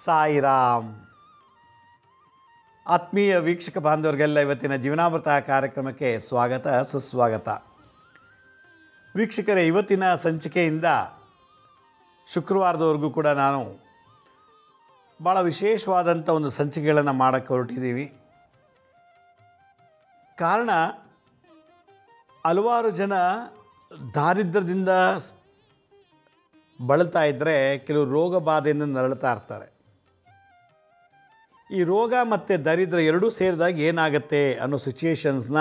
ಸಾಯಿರಾಮ್ ಆತ್ಮೀಯ ವೀಕ್ಷಕ ಬಾಂಧವರಿಗೆಲ್ಲ ಇವತ್ತಿನ ಜೀವನಾಮೃತ ಕಾರ್ಯಕ್ರಮಕ್ಕೆ ಸ್ವಾಗತ ಸುಸ್ವಾಗತ ವೀಕ್ಷಕರೇ ಇವತ್ತಿನ ಸಂಚಿಕೆಯಿಂದ ಶುಕ್ರವಾರದವರೆಗೂ ಕೂಡ ನಾನು ಭಾಳ ವಿಶೇಷವಾದಂಥ ಒಂದು ಸಂಚಿಕೆಗಳನ್ನು ಮಾಡೋಕ್ಕೆ ಹೊರಟಿದ್ದೀವಿ ಕಾರಣ ಹಲವಾರು ಜನ ದಾರಿದ್ರ್ಯದಿಂದ ಸ್- ಬಳಲ್ತಾ ಇದ್ದರೆ ಕೆಲವು ರೋಗ ಬಾಧೆಯಿಂದ ನರಳ್ತಾ ಇರ್ತಾರೆ ಈ ರೋಗ ಮತ್ತು ದರಿದ್ರ ಎರಡೂ ಸೇರಿದಾಗ ಏನಾಗುತ್ತೆ ಅನ್ನೋ ಸಿಚುಯೇಷನ್ಸ್ನ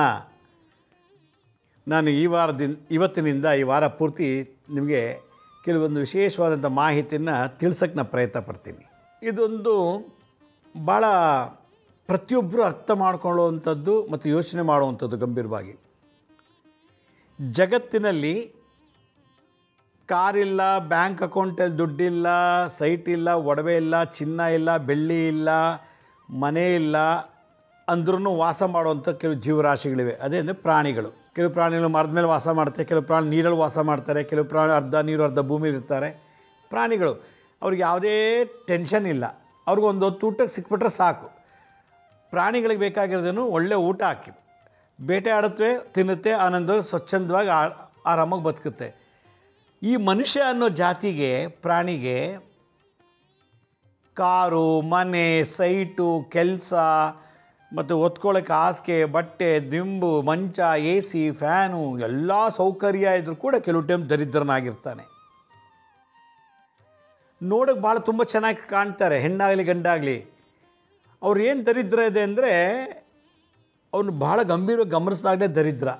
ನಾನು ಈ ವಾರದಿಂದ ಇವತ್ತಿನಿಂದ ಈ ವಾರ ಪೂರ್ತಿ ನಿಮಗೆ ಕೆಲವೊಂದು ವಿಶೇಷವಾದಂಥ ಮಾಹಿತಿಯನ್ನು ತಿಳ್ಸೋಕ್ಕೆ ನಾನು ಪ್ರಯತ್ನ ಪಡ್ತೀನಿ ಇದೊಂದು ಭಾಳ ಪ್ರತಿಯೊಬ್ಬರು ಅರ್ಥ ಮಾಡ್ಕೊಳ್ಳುವಂಥದ್ದು ಮತ್ತು ಯೋಚನೆ ಮಾಡುವಂಥದ್ದು ಗಂಭೀರವಾಗಿ ಜಗತ್ತಿನಲ್ಲಿ ಕಾರಿಲ್ಲ ಬ್ಯಾಂಕ್ ಅಕೌಂಟಲ್ಲಿ ದುಡ್ಡಿಲ್ಲ ಸೈಟ್ ಇಲ್ಲ ಒಡವೆ ಇಲ್ಲ ಚಿನ್ನ ಇಲ್ಲ ಬೆಳ್ಳಿ ಇಲ್ಲ ಮನೆ ಇಲ್ಲ ಅಂದ್ರೂ ವಾಸ ಮಾಡುವಂಥ ಕೆಲವು ಜೀವರಾಶಿಗಳಿವೆ ಅದೇ ಅಂದರೆ ಪ್ರಾಣಿಗಳು ಕೆಲವು ಪ್ರಾಣಿಗಳು ಮರದ ಮೇಲೆ ವಾಸ ಮಾಡ್ತಾರೆ ಕೆಲವು ಪ್ರಾಣಿ ನೀರಲ್ಲಿ ವಾಸ ಮಾಡ್ತಾರೆ ಕೆಲವು ಪ್ರಾಣಿ ಅರ್ಧ ನೀರು ಅರ್ಧ ಭೂಮಿಲಿ ಇರ್ತಾರೆ ಪ್ರಾಣಿಗಳು ಅವ್ರಿಗೆ ಯಾವುದೇ ಟೆನ್ಷನ್ ಇಲ್ಲ ಅವ್ರಿಗೊಂದು ಹೊತ್ತು ಊಟಕ್ಕೆ ಸಿಕ್ಬಿಟ್ರೆ ಸಾಕು ಪ್ರಾಣಿಗಳಿಗೆ ಬೇಕಾಗಿರೋದೇನು ಒಳ್ಳೆ ಊಟ ಹಾಕಿ ಬೇಟೆ ಆಡುತ್ತವೆ ತಿನ್ನುತ್ತೆ ಆನಂದ ಸ್ವಚ್ಛಂದವಾಗಿ ಆ- ಆರಾಮಾಗಿ ಬದುಕುತ್ತೆ ಈ ಮನುಷ್ಯ ಅನ್ನೋ ಜಾತಿಗೆ ಪ್ರಾಣಿಗೆ ಕಾರು ಮನೆ ಸೈಟು ಕೆಲಸ ಮತ್ತು ಒತ್ಕೊಳ್ಳೋಕ್ಕೆ ಹಾಸಿಗೆ ಬಟ್ಟೆ ದಿಂಬು ಮಂಚ ಎ ಸಿ ಫ್ಯಾನು ಎಲ್ಲ ಸೌಕರ್ಯ ಇದ್ರೂ ಕೂಡ ಕೆಲವು ಟೈಮ್ ದರಿದ್ರನಾಗಿರ್ತಾನೆ ನೋಡೋಕ್ಕೆ ಭಾಳ ತುಂಬ ಚೆನ್ನಾಗಿ ಕಾಣ್ತಾರೆ ಹೆಣ್ಣಾಗಲಿ ಗಂಡಾಗಲಿ ಅವ್ರು ಏನು ದರಿದ್ರ ಇದೆ ಅಂದರೆ ಅವನು ಭಾಳ ಗಂಭೀರ ಗಮನಿಸಿದಾಗಲೇ ದರಿದ್ರ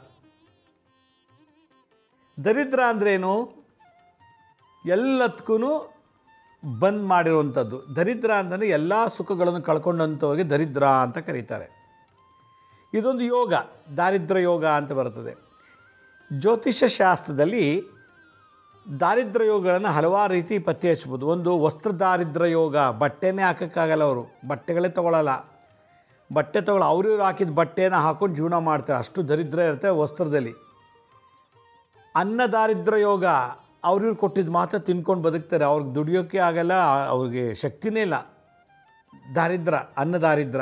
ದರಿದ್ರ ಅಂದ್ರೇನು ಎಲ್ಲದಕ್ಕೂ ಬಂದ್ ಮಾಡಿರುವಂಥದ್ದು ದರಿದ್ರ ಅಂತಂದರೆ ಎಲ್ಲ ಸುಖಗಳನ್ನು ಕಳ್ಕೊಂಡಂಥವ್ರಿಗೆ ದರಿದ್ರ ಅಂತ ಕರೀತಾರೆ ಇದೊಂದು ಯೋಗ ದಾರಿದ್ರ್ಯ ಯೋಗ ಅಂತ ಬರ್ತದೆ ಜ್ಯೋತಿಷ್ಯ ಶಾಸ್ತ್ರದಲ್ಲಿ ದಾರಿದ್ರ್ಯ ಯೋಗಗಳನ್ನು ಹಲವಾರು ರೀತಿ ಪತ್ತೆ ಹಚ್ಬೋದು ಒಂದು ವಸ್ತ್ರ ದಾರಿದ್ರ್ಯ ಯೋಗ ಬಟ್ಟೆನೇ ಹಾಕೋಕ್ಕಾಗಲ್ಲ ಅವರು ಬಟ್ಟೆಗಳೇ ತೊಗೊಳಲ್ಲ ಬಟ್ಟೆ ತೊಗೊಳ ಅವ್ರಿವ್ರು ಹಾಕಿದ ಬಟ್ಟೆನ ಹಾಕೊಂಡು ಜೀವನ ಮಾಡ್ತಾರೆ ಅಷ್ಟು ದರಿದ್ರ ಇರುತ್ತೆ ವಸ್ತ್ರದಲ್ಲಿ ಅನ್ನ ದಾರಿದ್ರ್ಯ ಯೋಗ ಅವ್ರಿವ್ರು ಕೊಟ್ಟಿದ್ದು ಮಾತ್ರ ತಿನ್ಕೊಂಡು ಬದುಕ್ತಾರೆ ಅವ್ರಿಗೆ ದುಡಿಯೋಕ್ಕೆ ಆಗಲ್ಲ ಅವ್ರಿಗೆ ಶಕ್ತಿನೇ ಇಲ್ಲ ದಾರಿದ್ರ ಅನ್ನ ದಾರಿದ್ರ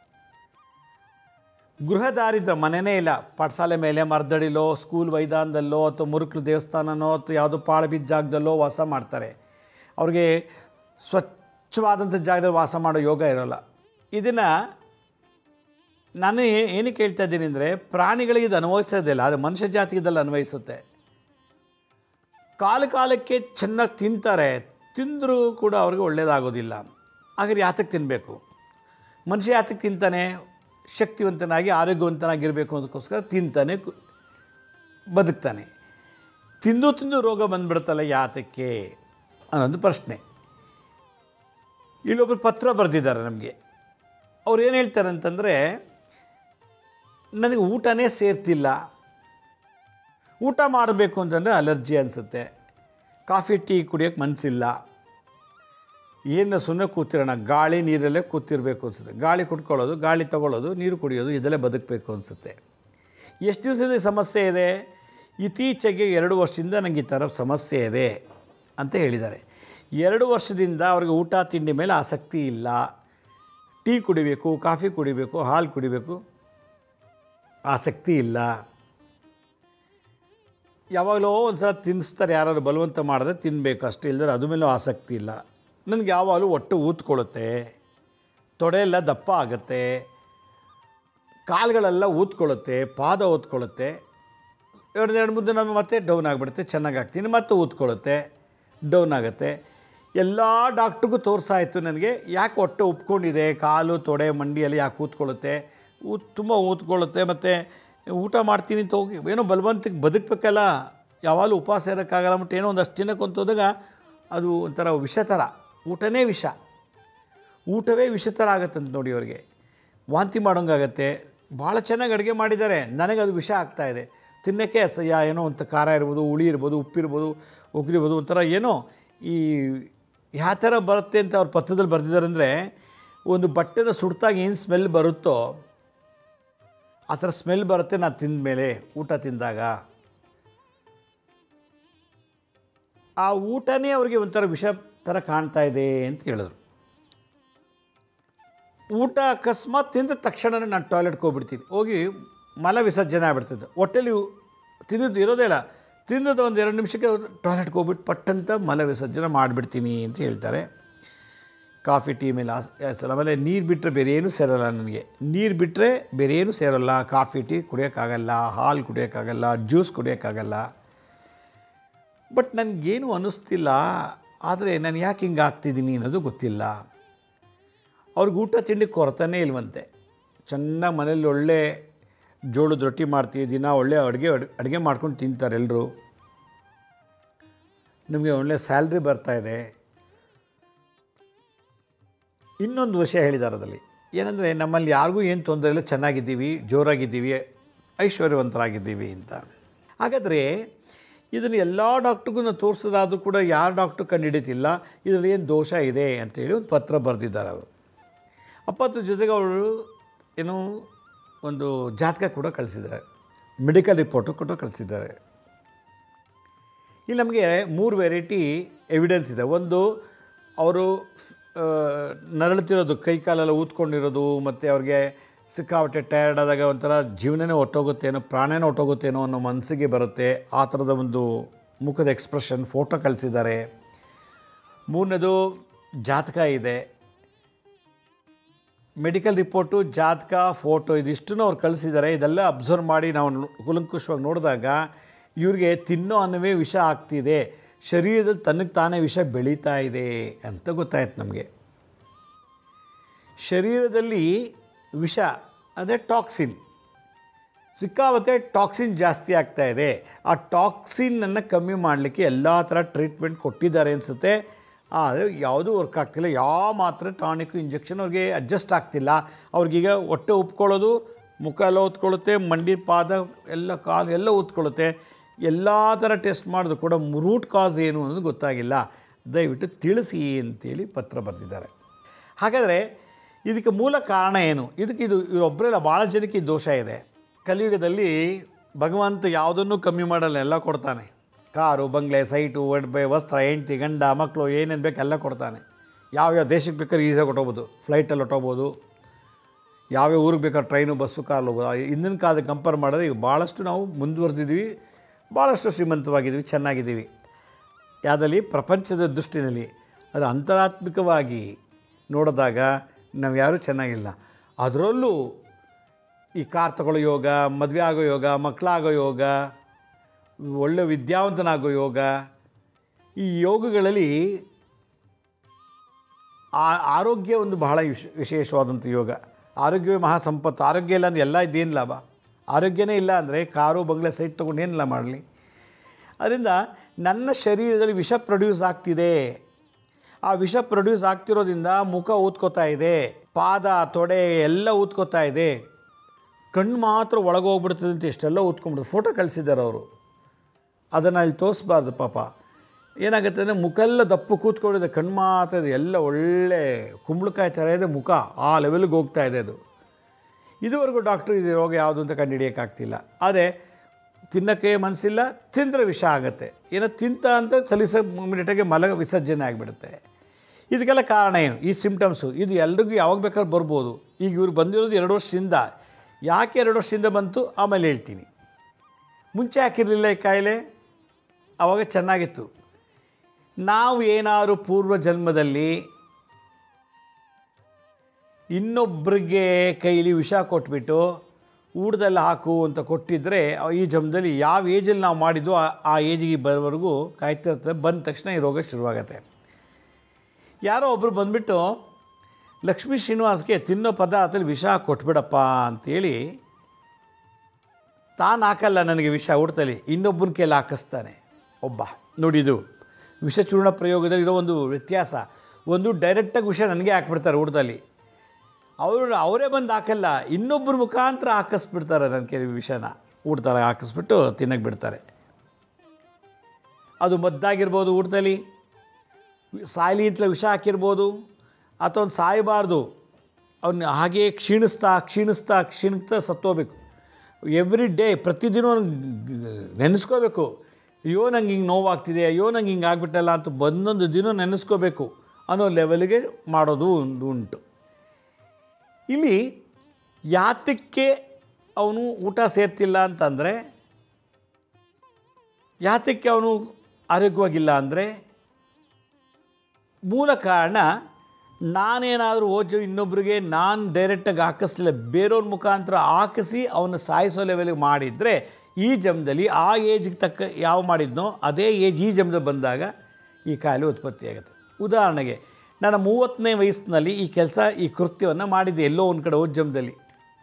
ಗೃಹ ದಾರಿದ್ರ ಮನೆಯೇ ಇಲ್ಲ ಪಾಠಶಾಲೆ ಮೇಲೆ ಮರದಡಿಲೋ ಸ್ಕೂಲ್ ಮೈದಾನದಲ್ಲೋ ಅಥವಾ ಮುರುಕ್ಲು ದೇವಸ್ಥಾನನೋ ಅಥವಾ ಯಾವುದೋ ಪಾಳು ಬಿದ್ದ ಜಾಗದಲ್ಲೋ ವಾಸ ಮಾಡ್ತಾರೆ ಅವ್ರಿಗೆ ಸ್ವಚ್ಛವಾದಂಥ ಜಾಗದಲ್ಲಿ ವಾಸ ಮಾಡೋ ಯೋಗ ಇರೋಲ್ಲ ಇದನ್ನು ನಾನು ಏ- ಏನಕ್ಕೆ ಹೇಳ್ತಾ ಇದ್ದೀನಿ ಅಂದರೆ ಪ್ರಾಣಿಗಳಿಗೆ ಇದು ಅನ್ವಯಿಸೋದಿಲ್ಲ ಆದರೆ ಮನುಷ್ಯ ಜಾತಿಗೆ ಇದೆಲ್ಲ ಅನ್ವಯಿಸುತ್ತೆ ಕಾಲ ಕಾಲಕ್ಕೆ ಚೆನ್ನಾಗಿ ತಿಂತಾರೆ ತಿಂದರೂ ಕೂಡ ಅವ್ರಿಗೆ ಒಳ್ಳೆಯದಾಗೋದಿಲ್ಲ ಹಾಗಾದ್ರೆ ಯಾತಕ್ಕೆ ತಿನ್ನಬೇಕು ಮನುಷ್ಯ ಯಾತಕ್ಕೆ ತಿಂತಾನೆ ಶಕ್ತಿವಂತನಾಗಿ ಆರೋಗ್ಯವಂತನಾಗಿರಬೇಕು ಅನ್ನೋದಕ್ಕೋಸ್ಕರ ತಿಂತಾನೆ ಕು- ಬದುಕ್ತಾನೆ ತಿಂದು ತಿಂದು ರೋಗ ಬಂದ್ಬಿಡುತ್ತಲ್ಲ ಯಾತಕ್ಕೆ ಅನ್ನೋದು ಪ್ರಶ್ನೆ ಇಲ್ಲೊಬ್ಬರು ಪತ್ರ ಬರೆದಿದ್ದಾರೆ ನಮಗೆ ಅವ್ರು ಏನು ಹೇಳ್ತಾರೆ ಅಂತಂದರೆ ನನಗೆ ಊಟನೇ ಸೇರ್ತಿಲ್ಲ ಊಟ ಮಾಡಬೇಕು ಅಂತಂದರೆ ಅಲರ್ಜಿ ಅನಿಸುತ್ತೆ ಕಾಫಿ ಟೀ ಕುಡಿಯೋಕ್ಕೆ ಮನಸ್ಸಿಲ್ಲ ಏನು ಸುಮ್ಮನೆ ಕೂತಿರೋಣ ಗಾಳಿ ನೀರಲ್ಲೇ ಕೂತಿರಬೇಕು ಅನಿಸುತ್ತೆ ಗಾಳಿ ಕುಟ್ಕೊಳ್ಳೋದು ಗಾಳಿ ತಗೊಳ್ಳೋದು ನೀರು ಕುಡಿಯೋದು ಇದೆಲ್ಲ ಬದುಕಬೇಕು ಅನಿಸುತ್ತೆ ಎಷ್ಟು ದಿವಸದ ಈ ಸಮಸ್ಯೆ ಇದೆ ಇತ್ತೀಚೆಗೆ ಎರಡು ವರ್ಷದಿಂದ ನನಗೆ ಈ ಥರ ಸಮಸ್ಯೆ ಇದೆ ಅಂತ ಹೇಳಿದ್ದಾರೆ ಎರಡು ವರ್ಷದಿಂದ ಅವ್ರಿಗೆ ಊಟ ತಿಂಡಿ ಮೇಲೆ ಆಸಕ್ತಿ ಇಲ್ಲ ಟೀ ಕುಡಿಬೇಕು ಕಾಫಿ ಕುಡಿಬೇಕು ಹಾಲು ಕುಡಿಬೇಕು ಆಸಕ್ತಿ ಇಲ್ಲ ಯಾವಾಗಲೋ ಒಂದು ಸಲ ತಿನ್ನಿಸ್ತಾರೆ ಯಾರಾದ್ರು ಬಲವಂತ ಮಾಡಿದ್ರೆ ತಿನ್ನಬೇಕು ಅಷ್ಟೇ ಇಲ್ಲದ್ರೆ ಅದ್ರ ಮೇಲೂ ಆಸಕ್ತಿ ಇಲ್ಲ ನನಗೆ ಯಾವಾಗಲೂ ಹೊಟ್ಟೆ ಊದ್ಕೊಳ್ಳುತ್ತೆ ತೊಡೆ ಎಲ್ಲ ದಪ್ಪ ಆಗುತ್ತೆ ಕಾಲುಗಳೆಲ್ಲ ಊದ್ಕೊಳ್ಳುತ್ತೆ ಪಾದ ಊದ್ಕೊಳ್ಳುತ್ತೆ ಎರಡು ಎರಡು ಮುದ್ದೆ ನಮ್ಮ ಮತ್ತೆ ಡೌನ್ ಆಗಿಬಿಡುತ್ತೆ ಚೆನ್ನಾಗಿ ಆಗ್ತೀನಿ ಮತ್ತೆ ಊದ್ಕೊಳ್ಳುತ್ತೆ ಡೌನ್ ಆಗುತ್ತೆ ಎಲ್ಲ ಡಾಕ್ಟ್ರಿಗೂ ತೋರಿಸಾಯಿತು ನನಗೆ ಯಾಕೆ ಹೊಟ್ಟೆ ಉಪ್ಕೊಂಡಿದೆ ಕಾಲು ತೊಡೆ ಮಂಡಿಯಲ್ಲಿ ಯಾಕೆ ಊದ್ಕೊಳ್ಳುತ್ತೆ ಊತ್ ತುಂಬ ಊದ್ಕೊಳ್ಳುತ್ತೆ ಮತ್ತು ಊಟ ಮಾಡ್ತೀನಿ ಅಂತ ಹೋಗಿ ಏನೋ ಬಲವಂತಕ್ಕೆ ಬದುಕಬೇಕಲ್ಲ ಯಾವಾಗಲೂ ಉಪವಾಸ ಇರೋಕ್ಕಾಗಲ್ಲ ಮತ್ತು ಏನೋ ಒಂದಷ್ಟು ದಿನಕ್ಕೆ ಅಂತ ಹೋದಾಗ ಅದು ಒಂಥರ ವಿಷ ಥರ ಊಟನೇ ವಿಷ ಊಟವೇ ವಿಷ ಥರ ಆಗತ್ತಂತ ನೋಡಿ ಅವ್ರಿಗೆ ವಾಂತಿ ಮಾಡೋಂಗಾಗತ್ತೆ ಭಾಳ ಚೆನ್ನಾಗಿ ಅಡುಗೆ ಮಾಡಿದ್ದಾರೆ ನನಗೆ ಅದು ವಿಷ ಆಗ್ತಾಯಿದೆ ತಿನ್ನೋಕ್ಕೆ ಅಸಹ್ಯ ಏನೋ ಒಂಥ ಖಾರ ಇರ್ಬೋದು ಹುಳಿ ಇರ್ಬೋದು ಉಪ್ಪಿರ್ಬೋದು ಉಗ್ರಿರ್ಬೋದು ಒಂಥರ ಏನೋ ಈ ಯಾವ ಥರ ಬರುತ್ತೆ ಅಂತ ಅವ್ರ ಪತ್ರದಲ್ಲಿ ಬರೆದಿದ್ದಾರೆ ಅಂದರೆ ಒಂದು ಬಟ್ಟೆನ ಸುಡ್ತಾಗ ಏನು ಸ್ಮೆಲ್ ಬರುತ್ತೋ ಆ ಥರ ಸ್ಮೆಲ್ ಬರುತ್ತೆ ನಾನು ತಿಂದ ಮೇಲೆ ಊಟ ತಿಂದಾಗ ಆ ಊಟನೇ ಅವ್ರಿಗೆ ಒಂಥರ ವಿಷ ಥರ ಕಾಣ್ತಾ ಇದೆ ಅಂತ ಹೇಳಿದ್ರು ಊಟ ಅಕಸ್ಮಾತ್ ತಿಂದ ತಕ್ಷಣವೇ ನಾನು ಟಾಯ್ಲೆಟ್ಗೆ ಹೋಗ್ಬಿಡ್ತೀನಿ ಹೋಗಿ ಮಲ ವಿಸರ್ಜನೆ ಆಗ್ಬಿಡ್ತಿದ್ದು ಹೊಟ್ಟೆಲಿ ತಿಂದಿದ್ದು ಇರೋದೇ ಇಲ್ಲ ತಿಂದದ್ದು ಒಂದು ಎರಡು ನಿಮಿಷಕ್ಕೆ ಟಾಯ್ಲೆಟ್ಗೆ ಹೋಗ್ಬಿಟ್ಟು ಪಟ್ಟಂತ ಮಲ ವಿಸರ್ಜನೆ ಮಾಡಿಬಿಡ್ತೀನಿ ಅಂತ ಹೇಳ್ತಾರೆ ಕಾಫಿ ಟೀ ಮೇಲೆ ಆಸ್- ಆಸಲ ಆಮೇಲೆ ನೀರು ಬಿಟ್ಟರೆ ಬೇರೆ ಏನೂ ಸೇರಲ್ಲ ನನಗೆ ನೀರು ಬಿಟ್ಟರೆ ಬೇರೆ ಏನೂ ಸೇರಲ್ಲ ಕಾಫಿ ಟೀ ಕುಡಿಯೋಕ್ಕಾಗಲ್ಲ ಹಾಲು ಕುಡಿಯೋಕ್ಕಾಗಲ್ಲ ಜ್ಯೂಸ್ ಕುಡಿಯೋಕ್ಕಾಗಲ್ಲ ಬಟ್ ನನಗೇನು ಅನ್ನಿಸ್ತಿಲ್ಲ ಆದರೆ ನಾನು ಯಾಕೆ ಹಿಂಗೆ ಆಗ್ತಿದ್ದೀನಿ ಅನ್ನೋದು ಗೊತ್ತಿಲ್ಲ ಅವ್ರಿಗೆ ಊಟ ತಿಂಡಿ ಕೊರತೆನೇ ಇಲ್ವಂತೆ ಚೆನ್ನಾಗಿ ಮನೇಲಿ ಒಳ್ಳೆ ಜೋಳದ ರೊಟ್ಟಿ ಮಾಡ್ತೀವಿ ದಿನ ಒಳ್ಳೆ ಅಡುಗೆ ಅಡುಗೆ ಮಾಡ್ಕೊಂಡು ತಿಂತಾರೆ ಎಲ್ಲರೂ ನಿಮಗೆ ಒಳ್ಳೆ ಸ್ಯಾಲ್ರಿ ಬರ್ತಾಯಿದೆ ಇನ್ನೊಂದು ವಿಷಯ ಹೇಳಿದ್ದಾರೆ ಅದರಲ್ಲಿ ಏನಂದರೆ ನಮ್ಮಲ್ಲಿ ಯಾರಿಗೂ ಏನು ತೊಂದರೆ ಇಲ್ಲ ಚೆನ್ನಾಗಿದ್ದೀವಿ ಜೋರಾಗಿದ್ದೀವಿ ಐಶ್ವರ್ಯವಂತರಾಗಿದ್ದೀವಿ ಅಂತ ಹಾಗಾದರೆ ಇದನ್ನು ಎಲ್ಲ ಡಾಕ್ಟ್ರಿಗೂ ನಾವು ತೋರಿಸೋದಾದರೂ ಕೂಡ ಯಾರು ಡಾಕ್ಟ್ರು ಕಂಡುಹಿಡಿತಿಲ್ಲ ಇದರಲ್ಲಿ ಏನು ದೋಷ ಇದೆ ಅಂತೇಳಿ ಒಂದು ಪತ್ರ ಬರೆದಿದ್ದಾರೆ ಅವರು ಅಪ್ಪತ್ರ ಜೊತೆಗೆ ಅವರು ಏನು ಒಂದು ಜಾತಕ ಕೂಡ ಕಳಿಸಿದ್ದಾರೆ ಮೆಡಿಕಲ್ ರಿಪೋರ್ಟು ಕೂಡ ಕಳಿಸಿದ್ದಾರೆ ಇಲ್ಲಿ ನಮಗೆ ಮೂರು ವೆರೈಟಿ ಎವಿಡೆನ್ಸ್ ಇದೆ ಒಂದು ಅವರು ಆ, ನರಳುತ್ತಿರೋದು ಕೈ ಕಾಲೆಲ್ಲ ಊದ್ಕೊಂಡಿರೋದು ಮತ್ತು ಅವ್ರಿಗೆ ಸಿಕ್ಕಾಪಟ್ಟೆ ಟಯರ್ಡ್ ಆದಾಗ ಒಂಥರ ಜೀವನನೇ ಹೊಟ್ಟೋಗುತ್ತೇನೋ ಪ್ರಾಣನೇ ಹೊಟ್ಟೋಗುತ್ತೇನೋ ಅನ್ನೋ ಮನಸ್ಸಿಗೆ ಬರುತ್ತೆ ಆ ಥರದ ಒಂದು ಮುಖದ ಎಕ್ಸ್ಪ್ರೆಷನ್ ಫೋಟೋ ಕಳಿಸಿದ್ದಾರೆ ಮೂರನೇದು ಜಾತಕ ಇದೆ ಮೆಡಿಕಲ್ ರಿಪೋರ್ಟು ಜಾತಕ ಫೋಟೋ ಇದಿಷ್ಟನ್ನು ಅವ್ರು ಕಳಿಸಿದ್ದಾರೆ ಇದೆಲ್ಲ ಅಬ್ಸರ್ವ್ ಮಾಡಿ ನಾವು ನೋ- ಕೂಲಂಕುಷವಾಗಿ ನೋಡಿದಾಗ ಇವ್ರಿಗೆ ತಿನ್ನೋ ಅನ್ನವೇ ವಿಷ ಆಗ್ತಿದೆ ಶರೀರದಲ್ಲಿ ತನಗೆ ತಾನೇ ವಿಷ ಬೆಳೀತಾ ಇದೆ ಅಂತ ಗೊತ್ತಾಯ್ತು ನಮಗೆ ಶರೀರದಲ್ಲಿ ವಿಷ ಅದೇ ಟಾಕ್ಸಿನ್ ಸಿಕ್ಕಾಪಟ್ಟೆ ಟಾಕ್ಸಿನ್ ಜಾಸ್ತಿ ಆಗ್ತಾ ಇದೆ ಆ ಟಾಕ್ಸಿನನ್ನು ಕಮ್ಮಿ ಮಾಡಲಿಕ್ಕೆ ಎಲ್ಲ ಥರ ಟ್ರೀಟ್ಮೆಂಟ್ ಕೊಟ್ಟಿದ್ದಾರೆ ಅನಿಸುತ್ತೆ ಆದರೆ ಯಾವುದೂ ವರ್ಕ್ ಆಗ್ತಿಲ್ಲ ಯಾವ ಮಾತ್ರೆ ಟಾನಿಕ್ಕು ಇಂಜೆಕ್ಷನ್ ಅವ್ರಿಗೆ ಅಡ್ಜಸ್ಟ್ ಆಗ್ತಿಲ್ಲ ಅವ್ರಿಗೀಗ ಹೊಟ್ಟೆ ಉಪ್ಕೊಳ್ಳೋದು ಮುಖ ಎಲ್ಲ ಹೊತ್ಕೊಳ್ಳುತ್ತೆ ಮಂಡಿ ಪಾದ ಎಲ್ಲ ಕಾಲು ಎಲ್ಲ ಉತ್ಕೊಳ್ಳುತ್ತೆ ಎಲ್ಲ ಥರ ಟೆಸ್ಟ್ ಮಾಡಿದ್ರು ಕೂಡ ರೂಟ್ ಕಾಸ್ ಏನು ಅನ್ನೋದು ಗೊತ್ತಾಗಿಲ್ಲ ದಯವಿಟ್ಟು ತಿಳಿಸಿ ಅಂತೇಳಿ ಪತ್ರ ಬರೆದಿದ್ದಾರೆ ಹಾಗಾದರೆ ಇದಕ್ಕೆ ಮೂಲ ಕಾರಣ ಏನು ಇದಕ್ಕೆ ಇದು ಇವರೊಬ್ಬರೆಲ್ಲ ಭಾಳ ಜನಕ್ಕೆ ಈ ದೋಷ ಇದೆ ಕಲಿಯುಗದಲ್ಲಿ ಭಗವಂತ ಯಾವುದನ್ನು ಕಮ್ಮಿ ಮಾಡಲ್ಲ ಎಲ್ಲ ಕೊಡ್ತಾನೆ ಕಾರು ಬಂಗ್ಲೆ ಸೈಟು ಒಡ್ಬೆ ವಸ್ತ್ರ ಹೆಂಡ್ತಿ ಗಂಡ ಮಕ್ಕಳು ಏನೇನು ಬೇಕು ಎಲ್ಲ ಕೊಡ್ತಾನೆ ಯಾವ್ಯಾವ ದೇಶಕ್ಕೆ ಬೇಕಾದ್ರೆ ಈಸಿಯಾಗಿ ಹೊಟ್ಟೋಗ್ಬೋದು ಫ್ಲೈಟಲ್ಲಿ ಹೊಟ್ಟೋಗ್ಬೋದು ಯಾವ್ಯಾವ ಊರಿಗೆ ಬೇಕಾದ್ರೆ ಟ್ರೈನು ಬಸ್ಸು ಕಾರ್ ಹೋಗ್ಬೋದು ಆ ಹಿಂದಿನ ಕಾಲದ ಕಂಪೇರ್ ಮಾಡಿದ್ರೆ ಈಗ ಭಾಳಷ್ಟು ನಾವು ಮುಂದುವರೆದಿದ್ದೀವಿ ಭಾಳಷ್ಟು ಶ್ರೀಮಂತವಾಗಿದ್ದೀವಿ ಚೆನ್ನಾಗಿದ್ದೀವಿ ಯಾವುದಲ್ಲಿ ಪ್ರಪಂಚದ ದೃಷ್ಟಿನಲ್ಲಿ ಅದು ಅಂತರಾತ್ಮಿಕವಾಗಿ ನೋಡಿದಾಗ ನಾವು ಯಾರೂ ಚೆನ್ನಾಗಿಲ್ಲ ಅದರಲ್ಲೂ ಈ ಕಾರ್ ತಗೊಳ್ಳೋ ಯೋಗ ಮದುವೆ ಆಗೋ ಯೋಗ ಮಕ್ಕಳಾಗೋ ಯೋಗ ಒಳ್ಳೆ ವಿದ್ಯಾವಂತನಾಗೋ ಯೋಗ ಈ ಯೋಗಗಳಲ್ಲಿ ಆ ಆರೋಗ್ಯ ಒಂದು ಬಹಳ ವಿಶ್ ವಿಶೇಷವಾದಂಥ ಯೋಗ ಆರೋಗ್ಯವೇ ಮಹಾ ಸಂಪತ್ತು ಆರೋಗ್ಯ ಇಲ್ಲ ಅಂದರೆ ಎಲ್ಲ ಇದ್ದೇನು ಲಾಭ ಆರೋಗ್ಯನೇ ಇಲ್ಲ ಅಂದರೆ ಕಾರು ಬಂಗ್ಲೆ ಸೈಟ್ ತೊಗೊಂಡು ಏನೆಲ್ಲ ಮಾಡಲಿ ಅದರಿಂದ ನನ್ನ ಶರೀರದಲ್ಲಿ ವಿಷ ಪ್ರೊಡ್ಯೂಸ್ ಆಗ್ತಿದೆ ಆ ವಿಷ ಪ್ರೊಡ್ಯೂಸ್ ಆಗ್ತಿರೋದ್ರಿಂದ ಮುಖ ಊದ್ಕೋತಾ ಇದೆ ಪಾದ ತೊಡೆ ಎಲ್ಲ ಊದ್ಕೋತಾ ಇದೆ ಕಣ್ಣು ಮಾತ್ರ ಒಳಗೋಗ್ಬಿಡ್ತದೆ ಅಂತ ಎಷ್ಟೆಲ್ಲ ಊದ್ಕೊಂಡ್ಬಿಡ್ತು ಫೋಟೋ ಕಳಿಸಿದ್ದಾರೆ ಅವರು ಅದನ್ನು ಅಲ್ಲಿ ತೋರಿಸ್ಬಾರ್ದು ಪಾಪ ಏನಾಗುತ್ತೆ ಅಂದರೆ ಮುಖ ಎಲ್ಲ ದಪ್ಪು ಕೂತ್ಕೊಂಡಿದೆ ಕಣ್ಣು ಮಾತ್ರ ಇದೆ ಎಲ್ಲ ಒಳ್ಳೆ ಕುಂಬಳಕಾಯಿ ಥರ ಇದೆ ಮುಖ ಆ ಲೆವೆಲ್ಗೆ ಹೋಗ್ತಾ ಇದೆ ಅದು ಇದುವರೆಗೂ ಡಾಕ್ಟ್ರು ಇದು ರೋಗ ಯಾವುದು ಅಂತ ಕಂಡುಹಿಡಿಯೋಕ್ಕಾಗ್ತಿಲ್ಲ ಆದರೆ ತಿನ್ನೋಕ್ಕೆ ಮನಸ್ಸಿಲ್ಲ ತಿಂದರೆ ವಿಷ ಆಗುತ್ತೆ ಏನೋ ತಿಂತ ಅಂತ ಸಲಿಸ ಇಮಿಡಿಯೇಟಾಗಿ ಮಲ ವಿಸರ್ಜನೆ ಆಗಿಬಿಡುತ್ತೆ ಇದಕ್ಕೆಲ್ಲ ಕಾರಣ ಏನು ಈ ಸಿಮ್ಟಮ್ಸು ಇದು ಎಲ್ರಿಗೂ ಯಾವಾಗ ಬೇಕಾದ್ರೂ ಬರ್ಬೋದು ಈಗ ಇವ್ರು ಬಂದಿರೋದು ಎರಡು ವರ್ಷದಿಂದ ಯಾಕೆ ಎರಡು ವರ್ಷದಿಂದ ಬಂತು ಆಮೇಲೆ ಹೇಳ್ತೀನಿ ಮುಂಚೆ ಹಾಕಿರಲಿಲ್ಲ ಈ ಕಾಯಿಲೆ ಆವಾಗ ಚೆನ್ನಾಗಿತ್ತು ನಾವು ಏನಾದರೂ ಪೂರ್ವ ಜನ್ಮದಲ್ಲಿ ಇನ್ನೊಬ್ಬರಿಗೆ ಕೈಲಿ ವಿಷ ಕೊಟ್ಬಿಟ್ಟು ಊಟದಲ್ಲಿ ಹಾಕು ಅಂತ ಕೊಟ್ಟಿದ್ದರೆ ಈ ಜನ್ಮದಲ್ಲಿ ಯಾವ ಏಜಲ್ಲಿ ನಾವು ಮಾಡಿದ್ದು ಆ- ಆ ಏಜಿಗೆ ಬರೋವರೆಗೂ ಕಾಯ್ತಿರ್ತದೆ ಬಂದ ತಕ್ಷಣ ಈ ರೋಗ ಶುರುವಾಗತ್ತೆ ಯಾರೋ ಒಬ್ಬರು ಬಂದುಬಿಟ್ಟು ಲಕ್ಷ್ಮೀ ಶ್ರೀನಿವಾಸ್ಗೆ ತಿನ್ನೋ ಪದಾರ್ಥದಲ್ಲಿ ವಿಷ ಕೊಟ್ಬಿಡಪ್ಪ ಅಂತೇಳಿ ತಾನು ಹಾಕಲ್ಲ ನನಗೆ ವಿಷ ಊಟದಲ್ಲಿ ಇನ್ನೊಬ್ಬನ ಕೈಲಿ ಹಾಕಿಸ್ತಾನೆ ಒಬ್ಬ ನೋಡಿ ಇದು ವಿಷಚೂರ್ಣ ಪ್ರಯೋಗದಲ್ಲಿ ಇರೋ ಒಂದು ವ್ಯತ್ಯಾಸ ಒಂದು ಡೈರೆಕ್ಟಾಗಿ ವಿಷ ನನಗೆ ಹಾಕ್ಬಿಡ್ತಾರೆ ಊಟದಲ್ಲಿ ಅವರು ಅವರೇ ಬಂದು ಹಾಕಲ್ಲ ಇನ್ನೊಬ್ಬರ ಮುಖಾಂತರ ಹಾಕಿಸ್ಬಿಡ್ತಾರೆ ನನ್ನ ಕೈ ವಿಷನ ಊಟದಲ್ಲಿ ಹಾಕಿಸ್ಬಿಟ್ಟು ತಿನ್ನಕ್ಕೆ ಬಿಡ್ತಾರೆ ಅದು ಮದ್ದಾಗಿರ್ಬೋದು ಊಟದಲ್ಲಿ ಸಾಯಲಿ ಅಂತಲೇ ವಿಷ ಹಾಕಿರ್ಬೋದು ಅಥವಾ ಅವ್ನು ಸಾಯಬಾರ್ದು ಅವನ್ನ ಹಾಗೇ ಕ್ಷೀಣಿಸ್ತಾ ಕ್ಷೀಣಿಸ್ತಾ ಕ್ಷೀಣಿಸ್ತಾ ಸತ್ತೋಗ್ಬೇಕು ಎವ್ರಿ ಡೇ ಪ್ರತಿದಿನ ನೆನೆಸ್ಕೋಬೇಕು ಅಯ್ಯೋ ನಂಗೆ ಹಿಂಗೆ ನೋವಾಗ್ತಿದೆ ಅಯ್ಯೋ ನಂಗೆ ಹಿಂಗೆ ಆಗ್ಬಿಟ್ಟಲ್ಲ ಅಂತ ಬಂದೊಂದು ದಿನ ನೆನೆಸ್ಕೋಬೇಕು ಅನ್ನೋ ಲೆವೆಲ್ಗೆ ಮಾಡೋದು ಒಂದು ಉಂಟು ಇಲ್ಲಿ ಯಾತಕ್ಕೆ ಅವನು ಊಟ ಸೇರ್ತಿಲ್ಲ ಅಂತಂದರೆ ಯಾತಕ್ಕೆ ಅವನು ಆರೋಗ್ಯವಾಗಿಲ್ಲ ಅಂದರೆ ಮೂಲ ಕಾರಣ ನಾನೇನಾದರೂ ಓಜು ಇನ್ನೊಬ್ಬರಿಗೆ ನಾನು ಡೈರೆಕ್ಟಾಗಿ ಹಾಕಿಸ್ಲಿಲ್ಲ ಬೇರೆಯವ್ರ ಮುಖಾಂತರ ಹಾಕಿಸಿ ಅವನ್ನ ಸಾಯಿಸೋ ಲೆವೆಲ್ಗೆ ಮಾಡಿದರೆ ಈ ಜಮ್ದಲ್ಲಿ ಆ ಏಜ್ಗೆ ತಕ್ಕ ಯಾವ ಮಾಡಿದ್ನೋ ಅದೇ ಏಜ್ ಈ ಜಮ್ದಲ್ಲಿ ಬಂದಾಗ ಈ ಕಾಯಿಲೆ ಉತ್ಪತ್ತಿಯಾಗುತ್ತೆ ಉದಾಹರಣೆಗೆ ನನ್ನ ಮೂವತ್ತನೇ ವಯಸ್ಸಿನಲ್ಲಿ ಈ ಕೆಲಸ ಈ ಕೃತ್ಯವನ್ನು ಮಾಡಿದ್ದೆ ಎಲ್ಲೋ ಒಂದು ಕಡೆ ಓಜ್ಜಮ್ದಲ್ಲಿ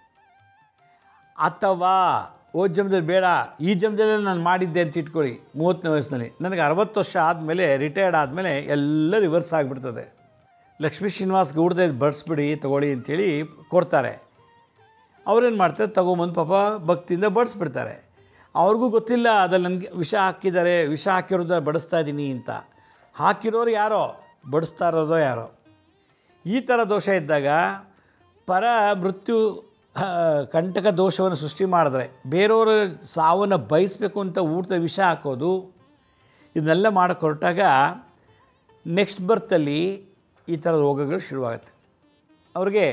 ಅಥವಾ ಓದ್ ಜಮ್ದಲ್ಲಿ ಬೇಡ ಈ ಜಮ್ದಲ್ಲಿ ನಾನು ಮಾಡಿದ್ದೆ ಅಂತ ಇಟ್ಕೊಳ್ಳಿ ಮೂವತ್ತನೇ ವಯಸ್ಸಿನಲ್ಲಿ ನನಗೆ ಅರವತ್ತು ವರ್ಷ ಆದಮೇಲೆ ರಿಟೈರ್ಡ್ ಆದಮೇಲೆ ಎಲ್ಲ ರಿವರ್ಸ್ ಆಗಿಬಿಡ್ತದೆ ಲಕ್ಷ್ಮೀ ಶ್ರೀನಿವಾಸ್ಗೆ ಊಟದ ಬಡಿಸ್ಬಿಡಿ ತೊಗೊಳ್ಳಿ ಅಂತೇಳಿ ಕೊಡ್ತಾರೆ ಅವ್ರೇನು ಮಾಡ್ತಾರೆ ತಗೊಂಬಂದು ಪಾಪ ಭಕ್ತಿಯಿಂದ ಬಡಿಸ್ಬಿಡ್ತಾರೆ ಅವ್ರಿಗೂ ಗೊತ್ತಿಲ್ಲ ಅದ್ರಲ್ಲಿ ನನಗೆ ವಿಷ ಹಾಕಿದ್ದಾರೆ ವಿಷ ಹಾಕಿರೋದ ಬಡಿಸ್ತಾ ಇದ್ದೀನಿ ಅಂತ ಹಾಕಿರೋರು ಯಾರೋ ಬಡಿಸ್ತಾ ಇರೋದೋ ಯಾರೋ ಈ ಥರ ದೋಷ ಇದ್ದಾಗ ಪರ ಮೃತ್ಯು ಆ, ಕಂಟಕ ದೋಷವನ್ನು ಸೃಷ್ಟಿ ಮಾಡಿದ್ರೆ ಬೇರೆಯವರ ಸಾವನ್ನು ಬಯಸಬೇಕು ಅಂತ ಊಟದ ವಿಷ ಹಾಕೋದು ಇದನ್ನೆಲ್ಲ ಮಾಡೋಕ್ಕೆ ಹೊರಟಾಗ ನೆಕ್ಸ್ಟ್ ಬರ್ತಲ್ಲಿ ಈ ಥರ ರೋಗಗಳು ಶುರುವಾಗುತ್ತೆ ಅವ್ರಿಗೆ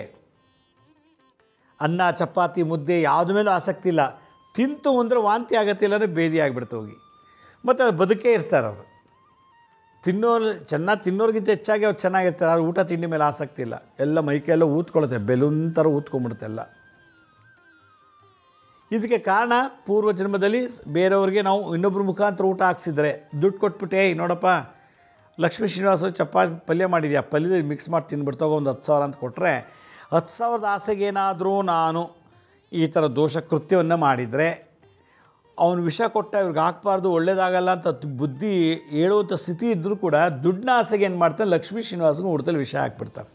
ಅನ್ನ ಚಪಾತಿ ಮುದ್ದೆ ಯಾವುದ್ರ ಮೇಲೂ ಆಸಕ್ತಿ ಇಲ್ಲ ತಿಂತು ಅಂದರೆ ವಾಂತಿ ಆಗತ್ತೆ ಇಲ್ಲಾಂದರೆ ಬೇದಿ ಆಗಿಬಿಡ್ತು ಹೋಗಿ ಮತ್ತು ಅದು ಬದುಕೇ ಇರ್ತಾರೆ ಅವರು ತಿನ್ನೋರು ಚೆನ್ನಾಗಿ ತಿನ್ನೋರ್ಗಿಂತ ಹೆಚ್ಚಾಗಿ ಅವ್ರು ಚೆನ್ನಾಗಿರ್ತಾರೆ ಅವ್ರು ಊಟ ತಿಂಡಿ ಮೇಲೆ ಆಸಕ್ತಿ ಇಲ್ಲ ಎಲ್ಲ ಮೈಕೆಲ್ಲ ಊದ್ಕೊಳುತ್ತೆ ಬೆಲೂನ್ ಥರ ಊದ್ಕೊಂಬಿಡುತ್ತೆ ಎಲ್ಲ ಇದಕ್ಕೆ ಕಾರಣ ಪೂರ್ವ ಜನ್ಮದಲ್ಲಿ ಬೇರೆಯವ್ರಿಗೆ ನಾವು ಇನ್ನೊಬ್ಬರ ಮುಖಾಂತರ ಊಟ ಹಾಕ್ಸಿದ್ರೆ ದುಡ್ಡು ಕೊಟ್ಬಿಟ್ಟು ಏಯ್ ನೋಡಪ್ಪ ಲಕ್ಷ್ಮೀ ಶ್ರೀನಿವಾಸ ಚಪಾತಿ ಪಲ್ಯ ಮಾಡಿದ್ಯಾ ಪಲ್ಯದಲ್ಲಿ ಮಿಕ್ಸ್ ಮಾಡಿ ತಿನ್ಬಿಡ್ತಾಗ ಒಂದು ಹತ್ತು ಸಾವಿರ ಅಂತ ಕೊಟ್ಟರೆ ಹತ್ತು ಸಾವಿರದ ಆಸೆಗೇನಾದರೂ ನಾನು ಈ ಥರ ದೋಷ ಕೃತ್ಯವನ್ನು ಮಾಡಿದರೆ ಅವನು ವಿಷ ಕೊಟ್ಟ ಇವ್ರಿಗೆ ಹಾಕ್ಬಾರ್ದು ಒಳ್ಳೇದಾಗಲ್ಲ ಅಂತ ತ್- ಬುದ್ಧಿ ಹೇಳುವಂಥ ಸ್ಥಿತಿ ಇದ್ದರೂ ಕೂಡ ದುಡ್ಡಿನ ಆಸೆಗೆ ಏನು ಮಾಡ್ತಾನೆ ಲಕ್ಷ್ಮೀ ಶ್ರೀನಿವಾಸ್ಗೆ ಊಟದಲ್ಲಿ ವಿಷ ಹಾಕ್ಬಿಡ್ತಾನೆ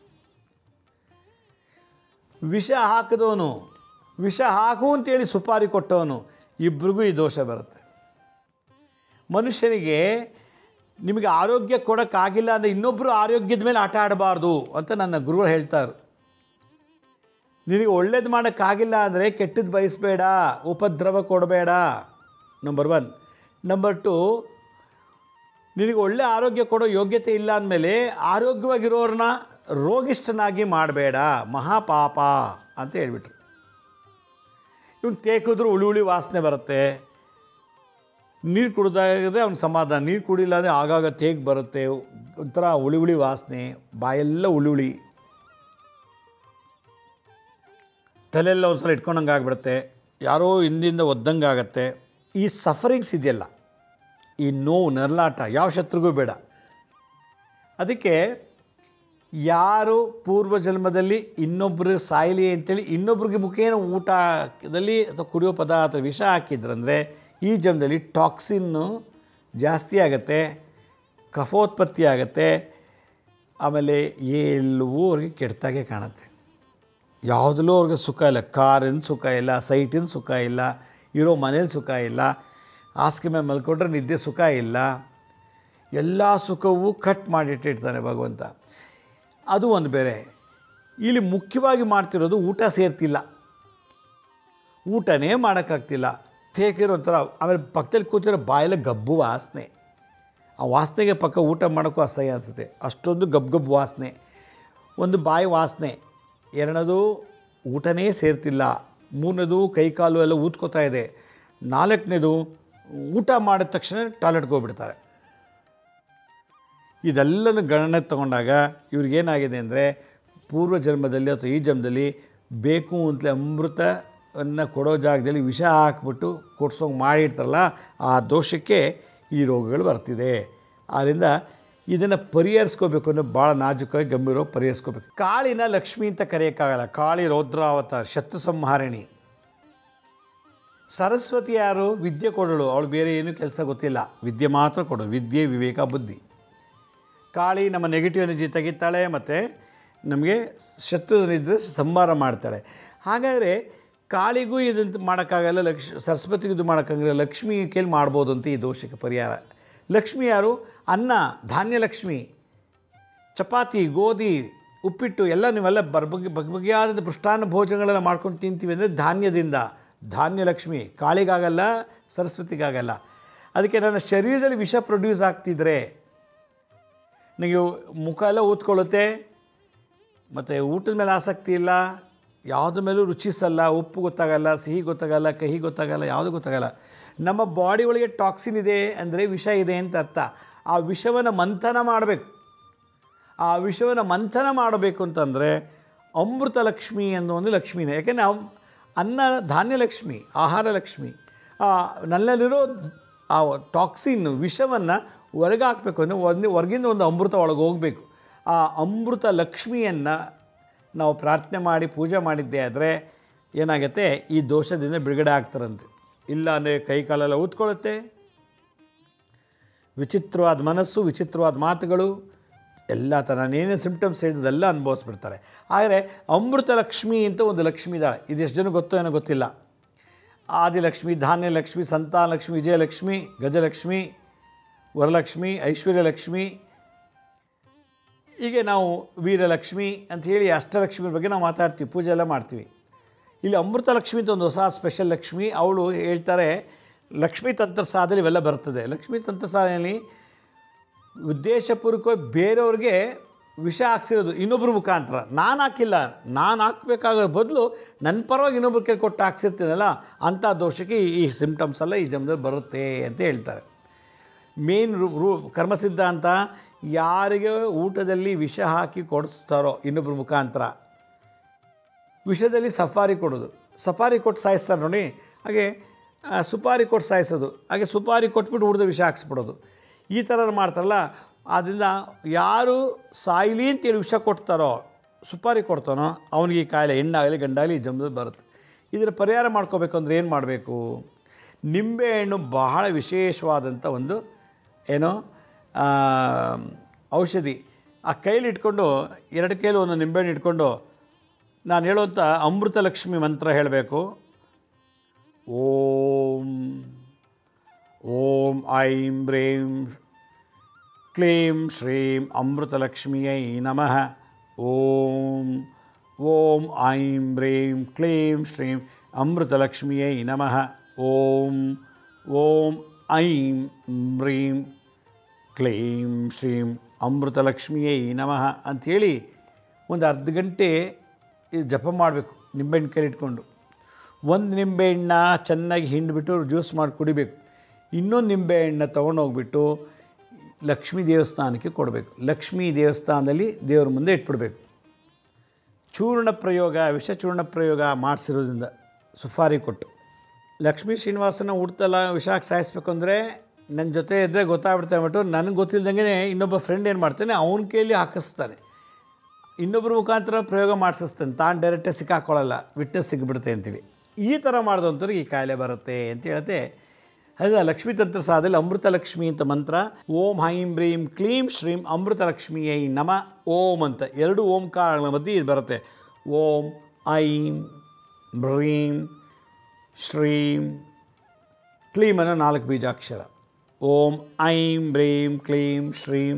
ವಿಷ ಹಾಕಿದವನು ವಿಷ ಹಾಕು ಅಂತೇಳಿ ಸುಪಾರಿ ಕೊಟ್ಟವನು ಇಬ್ರಿಗೂ ಈ ದೋಷ ಬರುತ್ತೆ ಮನುಷ್ಯನಿಗೆ ನಿಮಗೆ ಆರೋಗ್ಯ ಕೊಡೋಕ್ಕಾಗಿಲ್ಲ ಅಂದರೆ ಇನ್ನೊಬ್ಬರು ಆರೋಗ್ಯದ ಮೇಲೆ ಆಟ ಆಡಬಾರ್ದು ಅಂತ ನನ್ನ ಗುರುಗಳು ಹೇಳ್ತಾರೆ ನಿನಗೆ ಒಳ್ಳೇದು ಮಾಡೋಕ್ಕಾಗಿಲ್ಲ ಅಂದರೆ ಕೆಟ್ಟದ್ದು ಬಯಸಬೇಡ ಉಪದ್ರವ ಕೊಡಬೇಡ ನಂಬರ್ ಒನ್ ನಂಬರ್ ಟು ನಿನಗೆ ಒಳ್ಳೆ ಆರೋಗ್ಯ ಕೊಡೋ ಯೋಗ್ಯತೆ ಇಲ್ಲ ಅಂದಮೇಲೆ ಆರೋಗ್ಯವಾಗಿರೋರನ್ನ ರೋಗಿಷ್ಠನಾಗಿ ಮಾಡಬೇಡ ಮಹಾಪಾಪ ಅಂತ ಹೇಳ್ಬಿಟ್ರು ಇವನು ತೇಕಿದ್ರು ಉಳಿ ಉಳಿ ವಾಸನೆ ಬರುತ್ತೆ ನೀರು ಕುಡ್ದಾಗದೆ ಅವ್ನು ಸಮಾಧಾನ ನೀರು ಕುಡಿಲ್ಲ ಅಂದರೆ ಆಗಾಗ ತೇಗ್ ಬರುತ್ತೆ ಒಂಥರ ಉಳಿ ಉಳಿ ವಾಸನೆ ಬಾಯೆಲ್ಲ ಉಳಿ ಉಳಿ ತಲೆಯೆಲ್ಲ ಒಂದು ಸಲ ಇಟ್ಕೊಂಡಂಗೆ ಆಗಿಬಿಡುತ್ತೆ ಯಾರೋ ಹಿಂದಿಂದ ಒದ್ದಂಗೆ ಆಗತ್ತೆ ಈ ಸಫರಿಂಗ್ಸ್ ಇದೆಯಲ್ಲ ಈ ನೋವು ನರಳಾಟ ಯಾವ ಶತ್ರುಗೂ ಬೇಡ ಅದಕ್ಕೆ ಯಾರು ಪೂರ್ವ ಜನ್ಮದಲ್ಲಿ ಇನ್ನೊಬ್ಬರು ಸಾಯಲಿ ಅಂತೇಳಿ ಇನ್ನೊಬ್ರಿಗೆ ಮುಖೇನ ಊಟದಲ್ಲಿ ಅಥವಾ ಕುಡಿಯೋ ಪದಾರ್ಥ ವಿಷ ಹಾಕಿದ್ರಂದರೆ ಈ ಜನ್ಮದಲ್ಲಿ ಟಾಕ್ಸಿನ್ನು ಜಾಸ್ತಿ ಆಗುತ್ತೆ ಕಫೋತ್ಪತ್ತಿ ಆಗುತ್ತೆ ಆಮೇಲೆ ಎಲ್ಲವೂ ಅವ್ರಿಗೆ ಕೆಡ್ತಾಗೆ ಕಾಣುತ್ತೆ ಯಾವುದಲ್ಲೂ ಅವ್ರಿಗೆ ಸುಖ ಇಲ್ಲ ಕಾರಿನ ಸುಖ ಇಲ್ಲ ಸೈಟಿನ ಸುಖ ಇಲ್ಲ ಇರೋ ಮನೇಲಿ ಸುಖ ಇಲ್ಲ ಹಾಸಿಗೆ ಮೇಲೆ ಮಲ್ಕೊಂಡ್ರೆ ನಿದ್ದೆ ಸುಖ ಇಲ್ಲ ಎಲ್ಲ ಸುಖವೂ ಕಟ್ ಮಾಡಿಟ್ಟಿರ್ತಾನೆ ಭಗವಂತ ಅದು ಒಂದು ಬೇರೆ ಇಲ್ಲಿ ಮುಖ್ಯವಾಗಿ ಮಾಡ್ತಿರೋದು ಊಟ ಸೇರ್ತಿಲ್ಲ ಊಟನೇ ಮಾಡೋಕ್ಕಾಗ್ತಿಲ್ಲ ತೇಕಿರೋ ಒಂಥರ ಆಮೇಲೆ ಪಕ್ಕದಲ್ಲಿ ಕೂತಿರೋ ಬಾಯೆಲ್ಲ ಗಬ್ಬು ವಾಸನೆ ಆ ವಾಸನೆಗೆ ಪಕ್ಕ ಊಟ ಮಾಡೋಕ್ಕೂ ಅಸಹ್ಯ ಅನಿಸುತ್ತೆ ಅಷ್ಟೊಂದು ಗಬ್ ಗಬ್ ವಾಸನೆ ಒಂದು ಬಾಯಿ ವಾಸನೆ ಎರಡನೇದು ಊಟನೇ ಸೇರ್ತಿಲ್ಲ ಮೂರನೇದು ಕೈ ಕಾಲು ಎಲ್ಲ ಊದ್ಕೋತಾ ಇದೆ ನಾಲ್ಕನೇದು ಊಟ ಮಾಡಿದ ತಕ್ಷಣ ಟಾಯ್ಲೆಟ್ಗೆ ಹೋಗ್ಬಿಡ್ತಾರೆ ಇದೆಲ್ಲನೂ ಗಣನೆ ತಗೊಂಡಾಗ ಇವ್ರಿಗೇನಾಗಿದೆ ಅಂದರೆ ಪೂರ್ವ ಜನ್ಮದಲ್ಲಿ ಅಥವಾ ಈ ಜನ್ಮದಲ್ಲಿ ಬೇಕು ಅಂತಲೇ ಅಮೃತವನ್ನು ಕೊಡೋ ಜಾಗದಲ್ಲಿ ವಿಷ ಹಾಕ್ಬಿಟ್ಟು ಕೊಡ್ಸೋಂಗೆ ಮಾಡಿರ್ತಾರಲ್ಲ ಆ ದೋಷಕ್ಕೆ ಈ ರೋಗಗಳು ಬರ್ತಿದೆ ಆದ್ದರಿಂದ ಇದನ್ನು ಪರಿಹರಿಸ್ಕೋಬೇಕು ಅನ್ನೋ ಭಾಳ ನಾಜುಕಾಗಿ ಗಂಭೀರವಾಗಿ ಪರಿಹರಿಸ್ಕೋಬೇಕು ಕಾಳಿನ ಲಕ್ಷ್ಮಿ ಅಂತ ಕರೆಯೋಕ್ಕಾಗಲ್ಲ ಕಾಳಿ ರೌದ್ರಾವತಾರ ಶತ್ರು ಸಂಹಾರಿಣಿ ಸರಸ್ವತಿ ಯಾರು ವಿದ್ಯೆ ಕೊಡೋಳು ಅವಳು ಬೇರೆ ಏನೂ ಕೆಲಸ ಗೊತ್ತಿಲ್ಲ ವಿದ್ಯೆ ಮಾತ್ರ ಕೊಡು ವಿದ್ಯೆ ವಿವೇಕ ಬುದ್ಧಿ ಕಾಳಿ ನಮ್ಮ ನೆಗೆಟಿವ್ ಎನರ್ಜಿ ತೆಗಿತಾಳೆ ಮತ್ತು ನಮಗೆ ಶತ್ರುನಿದ್ರೆ ಸಂಹಾರ ಮಾಡ್ತಾಳೆ ಹಾಗಾದರೆ ಕಾಳಿಗೂ ಇದಂತ ಮಾಡೋಕ್ಕಾಗಲ್ಲ ಲಕ್ಷ ಸರಸ್ವತಿಗೂ ಇದು ಮಾಡೋಕ್ಕಾಗಲ್ಲ ಲಕ್ಷ್ಮಿ ಕೇಳಿ ಮಾಡ್ಬೋದು ಅಂತ ಈ ದೋಷಕ್ಕೆ ಪರಿಹಾರ ಲಕ್ಷ್ಮಿ ಯಾರು ಅನ್ನ ಧಾನ್ಯ ಲಕ್ಷ್ಮಿ ಚಪಾತಿ ಗೋಧಿ ಉಪ್ಪಿಟ್ಟು ಎಲ್ಲ ನೀವೆಲ್ಲ ಬರ್ಬಗೆ ಬಗೆ ಬಗೆಯಾದ ಪೃಷ್ಟಾನ್ನ ಭೋಜನಗಳನ್ನು ಮಾಡ್ಕೊಂಡು ತಿಂತೀವಿ ಅಂದರೆ ಧಾನ್ಯದಿಂದ ಧಾನ್ಯ ಲಕ್ಷ್ಮಿ ಕಾಳಿಗಾಗಲ್ಲ ಸರಸ್ವತಿಗಾಗಲ್ಲ ಅದಕ್ಕೆ ನನ್ನ ಶರೀರದಲ್ಲಿ ವಿಷ ಪ್ರೊಡ್ಯೂಸ್ ಆಗ್ತಿದ್ರೆ ನನಗೆ ಮುಖ ಎಲ್ಲ ಊದ್ಕೊಳ್ಳುತ್ತೆ ಮತ್ತು ಊಟದ ಮೇಲೆ ಆಸಕ್ತಿ ಇಲ್ಲ ಯಾವುದ್ರ ಮೇಲೂ ರುಚಿಸಲ್ಲ ಉಪ್ಪು ಗೊತ್ತಾಗಲ್ಲ ಸಿಹಿ ಗೊತ್ತಾಗಲ್ಲ ಕಹಿ ಗೊತ್ತಾಗಲ್ಲ ಯಾವುದು ಗೊತ್ತಾಗಲ್ಲ ನಮ್ಮ ಬಾಡಿ ಒಳಗೆ ಟಾಕ್ಸಿನ್ ಇದೆ ಅಂದರೆ ವಿಷ ಇದೆ ಅಂತ ಅರ್ಥ ಆ ವಿಷವನ್ನು ಮಂಥನ ಮಾಡಬೇಕು ಆ ವಿಷವನ್ನು ಮಂಥನ ಮಾಡಬೇಕು ಅಂತಂದರೆ ಅಮೃತ ಲಕ್ಷ್ಮಿ ಅನ್ನೋ ಒಂದು ಲಕ್ಷ್ಮಿನೇ ಯಾಕೆಂದರೆ ಅವ್ ಅನ್ನ ಧಾನ್ಯ ಲಕ್ಷ್ಮಿ ಆಹಾರ ಲಕ್ಷ್ಮಿ ಆ ನನ್ನಲ್ಲಿರೋ ಆ ಟಾಕ್ಸಿನ್ ವಿಷವನ್ನು ಹೊರಗೆ ಹಾಕಬೇಕು ಅಂದರೆ ಒಂದು ಹೊರಗಿಂದ ಒಂದು ಅಮೃತ ಒಳಗೆ ಹೋಗಬೇಕು ಆ ಅಮೃತ ಲಕ್ಷ್ಮಿಯನ್ನು ನಾವು ಪ್ರಾರ್ಥನೆ ಮಾಡಿ ಪೂಜೆ ಮಾಡಿದ್ದೇ ಆದರೆ ಏನಾಗುತ್ತೆ ಈ ದೋಷದಿಂದ ಬಿಡುಗಡೆ ಆಗ್ತಾರಂತೆ ಇಲ್ಲ ಅಂದರೆ ಕೈ ಕಾಲೆಲ್ಲ ಊದ್ಕೊಳ್ಳುತ್ತೆ ವಿಚಿತ್ರವಾದ ಮನಸ್ಸು ವಿಚಿತ್ರವಾದ ಮಾತುಗಳು ಎಲ್ಲ ಥರ ನಾನೇನೇ ಸಿಂಪ್ಟಮ್ಸ್ ಹೇಳಿದ್ದೆಲ್ಲ ಅನುಭವಿಸ್ಬಿಡ್ತಾರೆ ಆದರೆ ಅಮೃತ ಲಕ್ಷ್ಮಿ ಅಂತ ಒಂದು ಲಕ್ಷ್ಮಿ ಇದ್ದಾಳೆ ಇದು ಎಷ್ಟು ಜನ ಗೊತ್ತೋ ಏನೋ ಗೊತ್ತಿಲ್ಲ ಆದಿಲಕ್ಷ್ಮಿ ಧಾನ್ಯಲಕ್ಷ್ಮಿ ಸಂತಾನಲಕ್ಷ್ಮಿ ವಿಜಯಲಕ್ಷ್ಮಿ ಗಜಲಕ್ಷ್ಮಿ ವರಲಕ್ಷ್ಮಿ ಐಶ್ವರ್ಯಲಕ್ಷ್ಮಿ ಹೀಗೆ ನಾವು ವೀರಲಕ್ಷ್ಮಿ ಅಂತ ಹೇಳಿ ಅಷ್ಟಲಕ್ಷ್ಮಿ ಬಗ್ಗೆ ನಾವು ಮಾತಾಡ್ತೀವಿ ಪೂಜೆ ಎಲ್ಲ ಮಾಡ್ತೀವಿ ಇಲ್ಲಿ ಅಮೃತ ಲಕ್ಷ್ಮಿ ಅಂತ ಒಂದು ಹೊಸ ಸ್ಪೆಷಲ್ ಲಕ್ಷ್ಮಿ ಅವಳು ಹೇಳ್ತಾರೆ ಲಕ್ಷ್ಮೀ ತಂತ್ರ ಸಾಧನೆ ಇವೆಲ್ಲ ಬರ್ತದೆ ಲಕ್ಷ್ಮೀ ತಂತ್ರ ಸಾಧನೆಯಲ್ಲಿ ಉದ್ದೇಶಪೂರ್ವಕವಾಗಿ ಬೇರೆಯವ್ರಿಗೆ ವಿಷ ಹಾಕ್ಸಿರೋದು ಇನ್ನೊಬ್ಬರ ಮುಖಾಂತರ ನಾನು ಹಾಕಿಲ್ಲ ನಾನು ಹಾಕಬೇಕಾಗೋ ಬದಲು ನನ್ನ ಪರವಾಗಿ ಇನ್ನೊಬ್ರ ಕೈ ಕೊಟ್ಟು ಹಾಕ್ಸಿರ್ತೀನಲ್ಲ ಅಂಥ ದೋಷಕ್ಕೆ ಈ- ಈ ಸಿಂಪ್ಟಮ್ಸ್ ಎಲ್ಲ ಈ ಜನ್ಮದಲ್ಲಿ ಬರುತ್ತೆ ಅಂತ ಹೇಳ್ತಾರೆ ಮೇನ್ ರೂ ರೂ ಕರ್ಮಸಿದ್ಧಾಂತ ಯಾರಿಗೆ ಊಟದಲ್ಲಿ ವಿಷ ಹಾಕಿ ಕೊಡಿಸ್ತಾರೋ ಇನ್ನೊಬ್ಬರ ಮುಖಾಂತರ ವಿಷದಲ್ಲಿ ಸಫಾರಿ ಕೊಡೋದು ಸಫಾರಿ ಕೊಟ್ಟು ಸಾಯಿಸ್ತಾರೆ ನೋಡಿ ಹಾಗೆ ಆ, ಸುಪಾರಿ ಕೊಟ್ಟು ಸಾಯಿಸೋದು ಹಾಗೆ ಸುಪಾರಿ ಕೊಟ್ಬಿಟ್ಟು ಊಟದ ವಿಷ ಹಾಕ್ಸ್ಬಿಡೋದು ಈ ಥರ ಮಾಡ್ತಾರಲ್ಲ ಆದ್ದರಿಂದ ಯಾರು ಸಾಯ್ಲಿ ಅಂತೇಳಿ ವಿಷ ಕೊಡ್ತಾರೋ ಸುಪಾರಿ ಕೊಡ್ತಾನೋ ಅವನಿಗೆ ಈ ಕಾಯಿಲೆ ಹೆಣ್ಣಾಗಲಿ ಗಂಡಾಗಲಿ ಈ ಜನ್ಮದಲ್ಲಿ ಬರುತ್ತೆ ಇದರ ಪರಿಹಾರ ಮಾಡ್ಕೋಬೇಕು ಅಂದರೆ ಏನು ಮಾಡಬೇಕು ನಿಂಬೆಹಣ್ಣು ಬಹಳ ವಿಶೇಷವಾದಂಥ ಒಂದು ಏನು ಆ, ಔಷಧಿ ಆ ಕೈಲಿ ಇಟ್ಕೊಂಡು ಎರಡು ಕೈಲಿ ಒಂದು ನಿಂಬೆಹಣ್ಣು ಇಟ್ಕೊಂಡು ನಾನು ಹೇಳುವಂಥ ಅಮೃತ ಲಕ್ಷ್ಮಿ ಮಂತ್ರ ಹೇಳಬೇಕು ಓಂ ಓಂ ಐಂ ಬ್ರೇಂ ಕ್ಲೀಂ ಶ್ರೀಂ ಅಮೃತಲಕ್ಷ್ಮಿಯೈ ನಮಃ ಓಂ ಓಂ ಐಂ ಬ್ರೇಂ ಕ್ಲೀಂ ಶ್ರೀಂ ಅಮೃತಲಕ್ಷ್ಮಿಯೈ ನಮಃ ಓಂ ಓಂ ಐಂ ಬ್ರೀಂ ಕ್ಲೀಂ ಶ್ರೀಂ ಅಮೃತಲಕ್ಷ್ಮಿಯೈ ನಮಃ ಅಂಥೇಳಿ ಒಂದು ಅರ್ಧ ಗಂಟೆ ಇದು ಜಪ ಮಾಡಬೇಕು ನಿಂಬೆಹಣ್ಣು ಕೈ ಇಟ್ಕೊಂಡು ಒಂದು ನಿಂಬೆಹಣ್ಣ ಚೆನ್ನಾಗಿ ಹಿಂಡ್ಬಿಟ್ಟು ಜ್ಯೂಸ್ ಮಾಡಿ ಕುಡಿಬೇಕು ಇನ್ನೊಂದು ನಿಂಬೆಹಣ್ಣ ತೊಗೊಂಡೋಗ್ಬಿಟ್ಟು ಲಕ್ಷ್ಮೀ ದೇವಸ್ಥಾನಕ್ಕೆ ಕೊಡಬೇಕು ಲಕ್ಷ್ಮೀ ದೇವಸ್ಥಾನದಲ್ಲಿ ದೇವ್ರ ಮುಂದೆ ಇಟ್ಬಿಡ್ಬೇಕು ಚೂರ್ಣ ಪ್ರಯೋಗ ವಿಷಚೂರ್ಣ ಪ್ರಯೋಗ ಮಾಡಿಸಿರೋದ್ರಿಂದ ಸುಫಾರಿ ಕೊಟ್ಟು ಲಕ್ಷ್ಮೀ ಶ್ರೀನಿವಾಸನ ಹುಡ್ತಲ್ಲ ವಿಷಾಕ್ ಸಾಯಿಸ್ಬೇಕು ಅಂದರೆ ನನ್ನ ಜೊತೆ ಇದ್ದರೆ ಗೊತ್ತಾಗ್ಬಿಡ್ತಾ ಅಂದ್ಬಿಟ್ಟು ನನಗೆ ಗೊತ್ತಿಲ್ದಂಗೆ ಇನ್ನೊಬ್ಬ ಫ್ರೆಂಡ್ ಏನು ಮಾಡ್ತಾನೆ ಅವನ ಕೈಯಲ್ಲಿ ಹಾಕಿಸ್ತಾನೆ ಇನ್ನೊಬ್ಬರ ಮುಖಾಂತರ ಪ್ರಯೋಗ ಮಾಡಿಸಿಸ್ತಾನೆ ತಾನು ಡೈರೆಕ್ಟಾಗಿ ಸಿಕ್ಕಾಕೊಳ್ಳಲ್ಲ ವಿಟ್ನೆಸ್ ಸಿಕ್ಬಿಡುತ್ತೆ ಅಂತೇಳಿ ಈ ಥರ ಮಾಡಿದಂಥವ್ರಿಗೆ ಈ ಕಾಯಿಲೆ ಬರುತ್ತೆ ಅಂತ ಹೇಳುತ್ತೆ ಅದ ಲಕ್ಷ್ಮೀ ತಂತ್ರ ಸಾಧಲ್ಲಿ ಅಮೃತ ಲಕ್ಷ್ಮಿ ಅಂತ ಮಂತ್ರ ಓಂ ಹೈಂ ಬ್ರೀಂ ಕ್ಲೀಂ ಶ್ರೀಂ ಅಮೃತ ಲಕ್ಷ್ಮಿಯೈ ನಮ ಓಂ ಅಂತ ಎರಡು ಓಂಕಾರಗಳ ಮಧ್ಯೆ ಇದು ಬರುತ್ತೆ ಓಂ ಐಂ ಬ್ರೀಂ ಶ್ರೀಂ ಕ್ಲೀಂ ಅನ್ನೋ ನಾಲ್ಕು ಬೀಜಾಕ್ಷರ ಓಂ ಐಂ ಬ್ರೀಂ ಕ್ಲೀಂ ಶ್ರೀಂ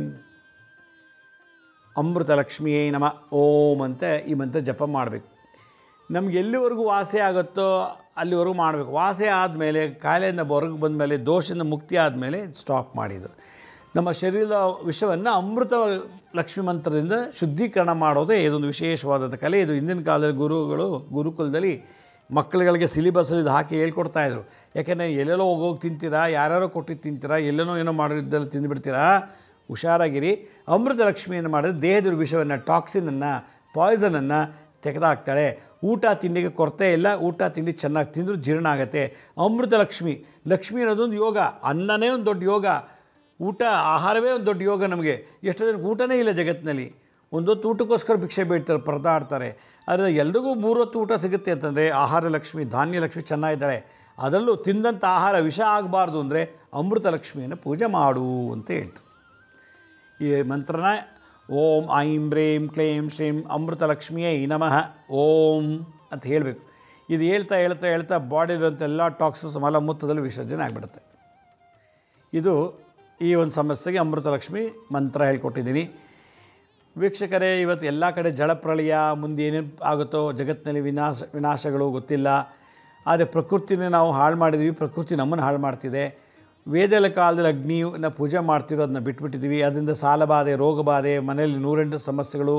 ಅಮೃತ ಲಕ್ಷ್ಮಿಯೇ ನಮ ಓಂ ಅಂತ ಈ ಮಂತ್ರ ಜಪ ಮಾಡಬೇಕು ನಮ್ಗೆ ಎಲ್ಲಿವರೆಗೂ ವಾಸಿ ಆಗುತ್ತೋ ಅಲ್ಲಿವರೆಗೂ ಮಾಡಬೇಕು ವಾಸಿ ಆದಮೇಲೆ ಕಾಯಿಲೆಯಿಂದ ಹೊರಗೆ ಬಂದಮೇಲೆ ದೋಷದಿಂದ ಮುಕ್ತಿ ಆದಮೇಲೆ ಸ್ಟಾಪ್ ಮಾಡಿದ್ದು ನಮ್ಮ ಶರೀರದ ವಿಷವನ್ನು ಅಮೃತ ಲಕ್ಷ್ಮಿ ಮಂತ್ರದಿಂದ ಶುದ್ಧೀಕರಣ ಮಾಡೋದೇ ಇದೊಂದು ವಿಶೇಷವಾದಂಥ ಕಲೆ ಇದು ಹಿಂದಿನ ಕಾಲದಲ್ಲಿ ಗುರುಗಳು ಗುರುಕುಲದಲ್ಲಿ ಮಕ್ಕಳುಗಳಿಗೆ ಸಿಲಿಬಸ್ಸಲ್ಲಿ ಇದು ಹಾಕಿ ಹೇಳ್ಕೊಡ್ತಾಯಿದ್ರು ಯಾಕೆಂದರೆ ಎಲ್ಲೆಲ್ಲೋ ಹೋಗೋಗಿ ತಿಂತೀರಾ ಯಾರ್ಯಾರೋ ಕೊಟ್ಟಿದ್ದು ತಿಂತೀರಾ ಎಲ್ಲೇನೋ ಏನೋ ಮಾಡಿದ್ದೆಲ್ಲ ತಿಂದುಬಿಡ್ತೀರಾ ಹುಷಾರಾಗಿರಿ ಅಮೃತ ಲಕ್ಷ್ಮಿಯನ್ನು ಮಾಡಿದ್ರೆ ದೇಹದ ವಿಷವನ್ನು ಟಾಕ್ಸಿನನ್ನು ಪಾಯ್ಸನನ್ನು ತೆಗೆದಾಕ್ತಾಳೆ ಊಟ ತಿಂಡಿಗೆ ಕೊರತೆ ಇಲ್ಲ ಊಟ ತಿಂಡಿ ಚೆನ್ನಾಗಿ ತಿಂದರೂ ಜೀರ್ಣ ಆಗುತ್ತೆ ಅಮೃತ ಲಕ್ಷ್ಮಿ ಲಕ್ಷ್ಮಿ ಅನ್ನೋದೊಂದು ಯೋಗ ಅನ್ನನೇ ಒಂದು ದೊಡ್ಡ ಯೋಗ ಊಟ ಆಹಾರವೇ ಒಂದು ದೊಡ್ಡ ಯೋಗ ನಮಗೆ ಎಷ್ಟೋ ಜನಕ್ಕೆ ಊಟನೇ ಇಲ್ಲ ಜಗತ್ತಿನಲ್ಲಿ ಒಂದೊತ್ತು ಊಟಕ್ಕೋಸ್ಕರ ಭಿಕ್ಷೆ ಬೇಡ್ತಾರೆ ಪರದಾಡ್ತಾರೆ ಆದರೆ ಎಲ್ರಿಗೂ ಮೂರೊತ್ತು ಊಟ ಸಿಗುತ್ತೆ ಅಂತಂದರೆ ಆಹಾರ ಲಕ್ಷ್ಮಿ ಧಾನ್ಯ ಲಕ್ಷ್ಮಿ ಚೆನ್ನಾಗಿದ್ದಾಳೆ ಅದರಲ್ಲೂ ತಿಂದಂಥ ಆಹಾರ ವಿಷ ಆಗಬಾರ್ದು ಅಂದರೆ ಅಮೃತ ಲಕ್ಷ್ಮಿಯನ್ನು ಪೂಜೆ ಮಾಡು ಅಂತ ಹೇಳ್ತು ಈ ಮಂತ್ರನ ಓಂ ಐಂ ಬ್ರೇಂ ಕ್ಲೇಂ ಶ್ರೀಂ ಅಮೃತ ಲಕ್ಷ್ಮಿಯೇ ನಮಃ ಓಂ ಅಂತ ಹೇಳಬೇಕು ಇದು ಹೇಳ್ತಾ ಹೇಳ್ತಾ ಹೇಳ್ತಾ ಬಾಡಿಲಿರುವಂಥ ಎಲ್ಲ ಟಾಕ್ಸಸ್ ಮಲಮೂತ್ರದಲ್ಲಿ ವಿಸರ್ಜನೆ ಆಗಿಬಿಡುತ್ತೆ ಇದು ಈ ಒಂದು ಸಮಸ್ಯೆಗೆ ಅಮೃತ ಲಕ್ಷ್ಮಿ ಮಂತ್ರ ಹೇಳ್ಕೊಟ್ಟಿದ್ದೀನಿ ವೀಕ್ಷಕರೇ ಇವತ್ತು ಎಲ್ಲ ಕಡೆ ಜಲಪ್ರಳಯ ಮುಂದೆ ಏನೇನು ಆಗುತ್ತೋ ಜಗತ್ತಿನಲ್ಲಿ ವಿನಾಶ ವಿನಾಶಗಳು ಗೊತ್ತಿಲ್ಲ ಆದರೆ ಪ್ರಕೃತಿನ ನಾವು ಹಾಳು ಮಾಡಿದ್ವಿ ಪ್ರಕೃತಿ ನಮ್ಮನ್ನು ಹಾಳು ಮಾಡ್ತಿದೆ ವೇದಲ ಕಾಲದಲ್ಲಿ ಅಗ್ನಿಯನ್ನ ಪೂಜೆ ಮಾಡ್ತಿರೋದನ್ನ ಬಿಟ್ಬಿಟ್ಟಿದ್ದೀವಿ ಅದರಿಂದ ಸಾಲಬಾಧೆ ರೋಗಬಾಧೆ ಮನೆಯಲ್ಲಿ ನೂರೆಂಟು ಸಮಸ್ಯೆಗಳು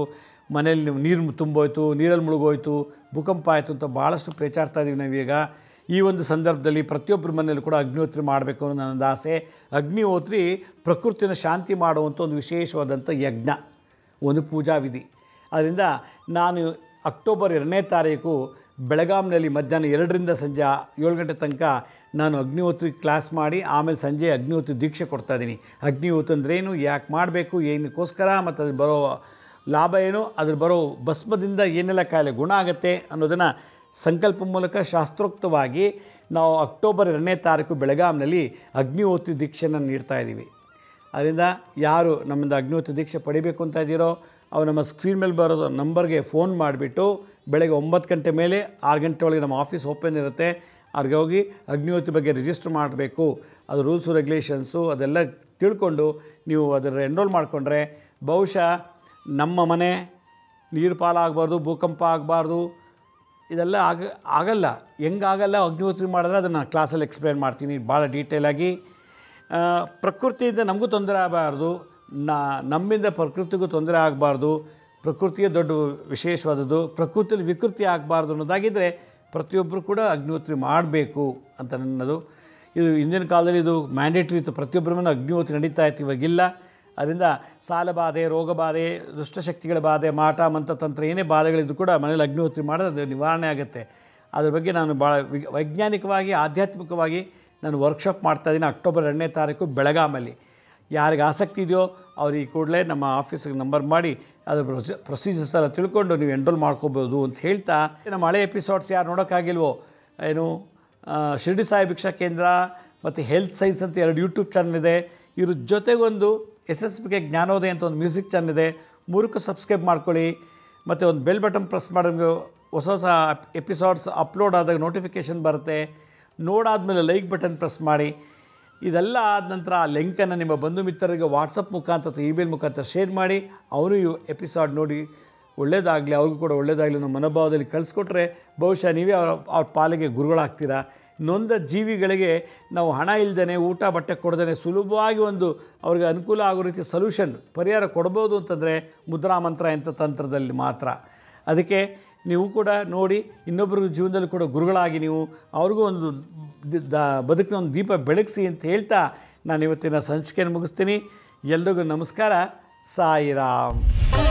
ಮನೇಲಿ ನೀವು ನೀರು ತುಂಬೋಯ್ತು ನೀರಲ್ಲಿ ಮುಳುಗೋಯ್ತು ಭೂಕಂಪ ಆಯಿತು ಅಂತ ಭಾಳಷ್ಟು ಪೇಚಾಡ್ತಾ ಇದ್ದೀವಿ ನಾವೀಗ ಈ ಒಂದು ಸಂದರ್ಭದಲ್ಲಿ ಪ್ರತಿಯೊಬ್ಬರ ಮನೆಯಲ್ಲೂ ಕೂಡ ಅಗ್ನಿಹೋತ್ರಿ ಮಾಡಬೇಕು ಅನ್ನೋ ನನ್ನದು ಆಸೆ ಅಗ್ನಿಹೋತ್ರಿ ಪ್ರಕೃತಿನ ಶಾಂತಿ ಮಾಡುವಂಥ ಒಂದು ವಿಶೇಷವಾದಂಥ ಯಜ್ಞ ಒಂದು ಪೂಜಾ ವಿಧಿ ಅದರಿಂದ ನಾನು ಅಕ್ಟೋಬರ್ ಎರಡನೇ ತಾರೀಕು ಬೆಳಗಾಂನಲ್ಲಿ ಮಧ್ಯಾಹ್ನ ಎರಡರಿಂದ ಸಂಜೆ ಏಳು ಗಂಟೆ ತನಕ ನಾನು ಅಗ್ನಿಹೋತ್ರಿ ಕ್ಲಾಸ್ ಮಾಡಿ ಆಮೇಲೆ ಸಂಜೆ ಅಗ್ನಿಹೋತ್ರಿ ದೀಕ್ಷೆ ಕೊಡ್ತಾ ಇದ್ದೀನಿ ಅಗ್ನಿಹೋತ್ರ ಅಂದ್ರೇನು ಯಾಕೆ ಮಾಡಬೇಕು ಏನಕ್ಕೋಸ್ಕರ ಮತ್ತು ಅದು ಬರೋ ಲಾಭ ಏನು ಅದ್ರ ಬರೋ ಭಸ್ಮದಿಂದ ಏನೆಲ್ಲ ಕಾಯಿಲೆ ಗುಣ ಆಗುತ್ತೆ ಅನ್ನೋದನ್ನು ಸಂಕಲ್ಪ ಮೂಲಕ ಶಾಸ್ತ್ರೋಕ್ತವಾಗಿ ನಾವು ಅಕ್ಟೋಬರ್ ಎರಡನೇ ತಾರೀಕು ಬೆಳಗಾಂನಲ್ಲಿ ಅಗ್ನಿಹೋತ್ರಿ ದೀಕ್ಷೆಯನ್ನು ನೀಡ್ತಾ ಇದ್ದೀವಿ ಅದರಿಂದ ಯಾರು ನಮ್ಮಿಂದ ಅಗ್ನಿಹೋತ್ರ ದೀಕ್ಷೆ ಪಡಿಬೇಕು ಅಂತ ಇದ್ದೀರೋ ಅವ್ರು ನಮ್ಮ ಸ್ಕ್ರೀನ್ ಮೇಲೆ ಬರೋದು ನಂಬರ್ಗೆ ಫೋನ್ ಮಾಡಿಬಿಟ್ಟು ಬೆಳಗ್ಗೆ ಒಂಬತ್ತು ಗಂಟೆ ಮೇಲೆ ಆರು ಗಂಟೆ ಒಳಗೆ ನಮ್ಮ ಆಫೀಸ್ ಓಪನ್ ಇರುತ್ತೆ ಅವ್ರಿಗೆ ಹೋಗಿ ಅಗ್ನಿಹೋತ್ರಿ ಬಗ್ಗೆ ರಿಜಿಸ್ಟರ್ ಮಾಡಬೇಕು ಅದು ರೂಲ್ಸು ರೆಗ್ಯುಲೇಷನ್ಸು ಅದೆಲ್ಲ ತಿಳ್ಕೊಂಡು ನೀವು ಅದರ ಎನ್ರೋಲ್ ಮಾಡಿಕೊಂಡ್ರೆ ಬಹುಶಃ ನಮ್ಮ ಮನೆ ನೀರು ಪಾಲಾಗಬಾರ್ದು ಭೂಕಂಪ ಆಗಬಾರ್ದು ಇದೆಲ್ಲ ಆಗ ಆಗಲ್ಲ ಹೆಂಗಾಗಲ್ಲ ಅಗ್ನಿಹೋತ್ರಿ ಮಾಡಿದ್ರೆ ಅದನ್ನು ನಾನು ಕ್ಲಾಸಲ್ಲಿ ಎಕ್ಸ್ಪ್ಲೇನ್ ಮಾಡ್ತೀನಿ ಭಾಳ ಡೀಟೇಲಾಗಿ ಆ, ಪ್ರಕೃತಿಯಿಂದ ನಮಗೂ ತೊಂದರೆ ಆಗಬಾರ್ದು ನಾ ನಮ್ಮಿಂದ ಪ್ರಕೃತಿಗೂ ತೊಂದರೆ ಆಗಬಾರ್ದು ಪ್ರಕೃತಿಯೇ ದೊಡ್ಡ ವಿಶೇಷವಾದದ್ದು ಪ್ರಕೃತಿಯಲ್ಲಿ ವಿಕೃತಿ ಆಗಬಾರ್ದು ಅನ್ನೋದಾಗಿದ್ದರೆ ಪ್ರತಿಯೊಬ್ಬರು ಕೂಡ ಅಗ್ನಿಹೋತ್ರಿ ಮಾಡಬೇಕು ಅಂತ ನನ್ನದು ಇದು ಹಿಂದಿನ ಕಾಲದಲ್ಲಿ ಇದು ಮ್ಯಾಂಡೇಟ್ರಿ ಇತ್ತು ಪ್ರತಿಯೊಬ್ಬರ ಮೇಲೆ ಅಗ್ನಿಹೋತ್ರಿ ನಡೀತಾ ಇತ್ತು ಇವಾಗಿಲ್ಲ ಅದರಿಂದ ಸಾಲ ಬಾಧೆ ರೋಗ ಬಾಧೆ ದುಷ್ಟಶಕ್ತಿಗಳ ಬಾಧೆ ಮಾಟ ಮಂತ್ರತಂತ್ರ ಏನೇ ಬಾಧೆಗಳಿದ್ರು ಕೂಡ ಮನೇಲಿ ಅಗ್ನಿಹೋತ್ರಿ ಮಾಡಿದ್ರೆ ಅದು ನಿವಾರಣೆ ಆಗುತ್ತೆ ಅದ್ರ ಬಗ್ಗೆ ನಾನು ಭಾಳ ವಿ- ವೈಜ್ಞಾನಿಕವಾಗಿ ಆಧ್ಯಾತ್ಮಿಕವಾಗಿ ನಾನು ವರ್ಕ್ಶಾಪ್ ಮಾಡ್ತಾಯಿದ್ದೀನಿ ಅಕ್ಟೋಬರ್ ಎರಡನೇ ತಾರೀಕು ಬೆಳಗಾಮಲ್ಲಿ ಯಾರಿಗೆ ಆಸಕ್ತಿ ಇದೆಯೋ ಅವ್ರು ಈ ಕೂಡಲೇ ನಮ್ಮ ಆಫೀಸಿಗೆ ನಂಬರ್ ಮಾಡಿ ಅದ್ರ ಪ್ರೊಸಿ ಪ್ರೊಸೀಜರ್ಸ್ ಎಲ್ಲ ತಿಳ್ಕೊಂಡು ನೀವು ಎನ್ರೋಲ್ ಮಾಡ್ಕೋಬೋದು ಅಂತ ಹೇಳ್ತಾ ನಮ್ಮ ಹಳೆ ಎಪಿಸೋಡ್ಸ್ ಯಾರು ನೋಡೋಕ್ಕಾಗಿಲ್ವೋ ಏನು ಆ, ಶಿರ್ಡಿ ಸಾಯಿ ಭಿಕ್ಷಾ ಕೇಂದ್ರ ಮತ್ತು ಹೆಲ್ತ್ ಸೈನ್ಸ್ ಅಂತ ಎರಡು ಯೂಟ್ಯೂಬ್ ಚಾನಲ್ ಇದೆ ಇದ್ರ ಜೊತೆಗೊಂದು ಎಸ್ ಎಸ್ ಬಿಗೆ ಜ್ಞಾನೋದಯ ಅಂತ ಒಂದು ಮ್ಯೂಸಿಕ್ ಚಾನಲ್ ಇದೆ ಮೂರಕ್ಕೂ ಸಬ್ಸ್ಕ್ರೈಬ್ ಮಾಡ್ಕೊಳ್ಳಿ ಮತ್ತು ಒಂದು ಬೆಲ್ ಬಟನ್ ಪ್ರೆಸ್ ಮಾಡೋಂಗೆ ಹೊಸ ಹೊಸ ಎಪಿಸೋಡ್ಸ್ ಅಪ್ಲೋಡ್ ಆದಾಗ ನೋಟಿಫಿಕೇಷನ್ ಬರುತ್ತೆ ನೋಡಾದಮೇಲೆ ಲೈಕ್ ಬಟನ್ ಪ್ರೆಸ್ ಮಾಡಿ ಇದೆಲ್ಲ ಆದ ನಂತರ ಆ ಲಿಂಕನ್ನು ನಿಮ್ಮ ಬಂಧು ಮಿತ್ರರಿಗೆ ವಾಟ್ಸಪ್ ಮುಖಾಂತರ ಅಥವಾ ಇಮೇಲ್ ಮುಖಾಂತರ ಶೇರ್ ಮಾಡಿ ಅವರು ಈ ಎಪಿಸೋಡ್ ನೋಡಿ ಒಳ್ಳೇದಾಗಲಿ ಅವ್ರಿಗೂ ಕೂಡ ಒಳ್ಳೇದಾಗಲಿ ಅನ್ನೋ ಮನೋಭಾವದಲ್ಲಿ ಕಳಿಸ್ಕೊಟ್ರೆ ಬಹುಶಃ ನೀವೇ ಅವ್ರ ಅವ್ರ ಪಾಲಿಗೆ ಗುರುಗಳಾಗ್ತೀರಾ ನೊಂದ ಜೀವಿಗಳಿಗೆ ನಾವು ಹಣ ಇಲ್ಲದೇ ಊಟ ಬಟ್ಟೆ ಕೊಡದೇ ಸುಲಭವಾಗಿ ಒಂದು ಅವ್ರಿಗೆ ಅನುಕೂಲ ಆಗೋ ರೀತಿ ಸೊಲ್ಯೂಷನ್ ಪರಿಹಾರ ಕೊಡ್ಬೋದು ಅಂತಂದರೆ ಮುದ್ರಾ ಮಂತ್ರ ಇಂಥ ತಂತ್ರದಲ್ಲಿ ಮಾತ್ರ ಅದಕ್ಕೆ ನೀವು ಕೂಡ ನೋಡಿ ಇನ್ನೊಬ್ಬರ ಜೀವನದಲ್ಲಿ ಕೂಡ ಗುರುಗಳಾಗಿ ನೀವು ಅವ್ರಿಗೂ ಒಂದು ದಿ- ದ ಬದುಕಿನ ಒಂದು ದೀಪ ಬೆಳಗಿಸಿ ಅಂತ ಹೇಳ್ತಾ ನಾನು ಇವತ್ತಿನ ಸಂಚಿಕೆಯನ್ನು ಮುಗಿಸ್ತೀನಿ ಎಲ್ರಿಗೂ ನಮಸ್ಕಾರ ಸಾಯಿರಾಮ್